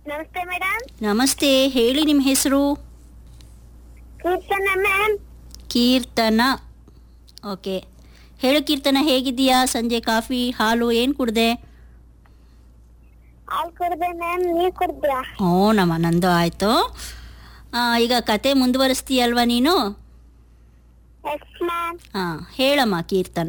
ನಮಸ್ತೆ ಮೇಡಮ್ ನಮಸ್ತೆ ಹೇಳಿ ನಿಮ್ಮ ಹೆಸರು ಕೀರ್ತನ ಮ್ಯಾಮ್ ಕೀರ್ತನ ಓಕೆ ಹೇಳು ಕೀರ್ತನ ಹೇಗಿದ್ದೀಯಾ ಸಂಜೆ ಕಾಫಿ ಹಾಲು ಏನು ಕುಡ್ದೆ ಹಾಲು ಕುಡ್ದೆ ಮ್ಯಾಮ್ ನೀರ್ ಕುಡ್ದ್ಯಾ ಓ ನಮ್ಮ ನಂದು ಆಯಿತು ಈಗ ಕತೆ ಮುಂದುವರಿಸ್ತೀಯಲ್ವಾ ನೀನು ಎಸ್ ಮ್ಯಾಮ್ ಹಾಂ ಹೇಳಮ್ಮ ಕೀರ್ತನ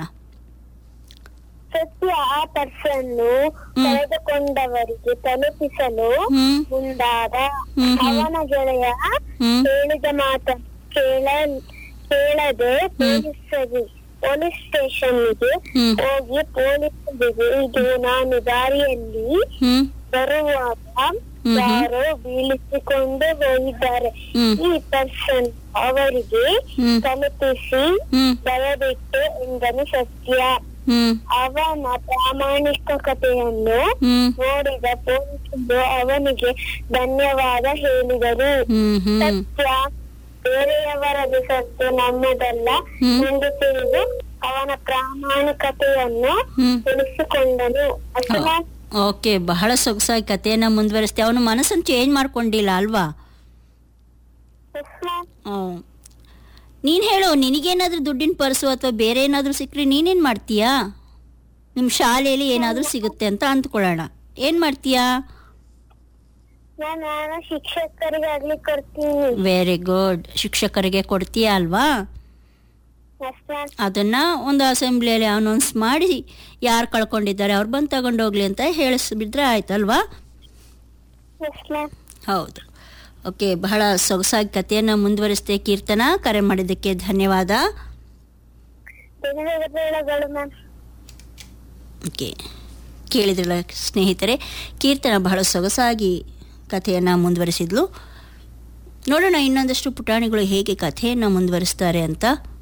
ಸತ್ಯ ಆ ಪರ್ಸನ್ನು ಹ್ಮ್. ಕಳೆದುಕೊಂಡವರಿಗೆ ತಲುಪಿಸಲು ಹ್ಞೂ ಮುಂದಾದ ಹ್ಮ್ ಹ್ಮ್. ಅವನ ಗೆಳೆಯ ಹ್ಞೂ ಹೇಳಿದ ಮಾತನ್ನು ಕೇಳ ಕೇಳದೆ ಪೊಲೀಸರಿ ಪೊಲೀಸ್ ಸ್ಟೇಷನ್ಗೆ ಹ್ಮ್. ಹೋಗಿ ಪೊಲೀಸರಿಗೆ ಇದು ನಾನು ದಾರಿಯಲ್ಲಿ ಹ್ಞೂ ಬರುವಾಗ ಹ್ಮ್. ಯಾರೋ ಬೀಳಿಸಿಕೊಂಡು ಹೋಗಿದ್ದಾರೆ ಹ್ಮ್. ಈ ಪರ್ಸನ್ ಅವರಿಗೆ ಹ್ಮ್. ತಲುಪಿಸಿ ಹ್ಞೂ ದಯವಿಟ್ಟು ಎಂದನು ಸತ್ಯ ಹ್ಞೂ ಅವನ ಪ್ರಾಮಾಣಿಕತೆಯನ್ನು ಹ್ಞೂ ನೋಡಿದ ಪೊಲೀಸರು ಅವನಿಗೆ ಧನ್ಯವಾದ ಹೇಳಿದರು ಹ್ಞೂ ಹ್ಞೂ ಸತ್ಯ ಬೇರೆಯವರದು ಸತ್ಯ ನಮ್ಮದಲ್ಲ ಹ್ಮ್. ಎಂದು ತಿಳಿದು ಅವನ ಪ್ರಾಮಾಣಿಕತೆಯನ್ನು ಹ್ಮ್. ಉಳಿಸಿಕೊಂಡನು ಅಷ್ಟೇ ಓಕೆ ಬಹಳ ಸೊಗಸಾಗಿ ಕಥೆಯನ್ನು ಮುಂದುವರಿಸ್ತೆ ಅವನು ಮನಸ್ಸನ್ನು ಚೇಂಜ್ ಮಾಡ್ಕೊಂಡಿಲ್ಲ ಅಲ್ವಾ ನೀನು ಹೇಳು ನಿನಗೇನಾದರೂ ದುಡ್ಡಿನ ಪರ್ಸು ಅಥವಾ ಬೇರೆ ಏನಾದರೂ ಸಿಕ್ಕರೆ ನೀನೇನು ಮಾಡ್ತೀಯಾ ನಿಮ್ಮ ಶಾಲೆಯಲ್ಲಿ ಏನಾದರೂ ಸಿಗುತ್ತೆ ಅಂತ ಅಂದ್ಕೊಳ್ಳೋಣ ಏನು ಮಾಡ್ತೀಯಾ ನಾನು ಶಿಕ್ಷಕರಿಗಾಗ್ಲಿ ಕೊಡ್ತೀನಿ ವೆರಿ ಗುಡ್ ಶಿಕ್ಷಕರಿಗೆ ಕೊಡ್ತೀಯಾ ಅಲ್ವಾ ಅಷ್ಟೇ ಅದನ್ನು ಒಂದು ಅಸೆಂಬ್ಲಿಯಲ್ಲಿ ಅನೌನ್ಸ್ ಮಾಡಿ ಯಾರು ಕಳ್ಕೊಂಡಿದ್ದಾರೆ ಅವ್ರು ಬಂದು ತಗೊಂಡೋಗ್ಲಿ ಅಂತ ಹೇಳಿಸ್ಬಿಟ್ರೆ ಆಯ್ತಲ್ವಾ ಅಷ್ಟೇ ಹೌದು ಓಕೆ ಬಹಳ ಸೊಗಸಾಗಿ ಕಥೆಯನ್ನು ಮುಂದುವರಿಸ್ತೆ ಕೀರ್ತನ ಕರೆ ಮಾಡಿದ್ದಕ್ಕೆ ಧನ್ಯವಾದ ಧನ್ಯವಾದಗಳು ಮ್ಯಾಮ್ ಓಕೆ ಕೇಳಿದ್ರಲ್ಲ ಸ್ನೇಹಿತರೆ ಕೀರ್ತನ ಬಹಳ ಸೊಗಸಾಗಿ ಕಥೆಯನ್ನು ಮುಂದುವರಿಸಿದ್ಲು ನೋಡೋಣ ಇನ್ನೊಂದಷ್ಟು ಪುಟಾಣಿಗಳು ಹೇಗೆ ಕಥೆಯನ್ನು ಮುಂದುವರಿಸ್ತಾರೆ ಅಂತ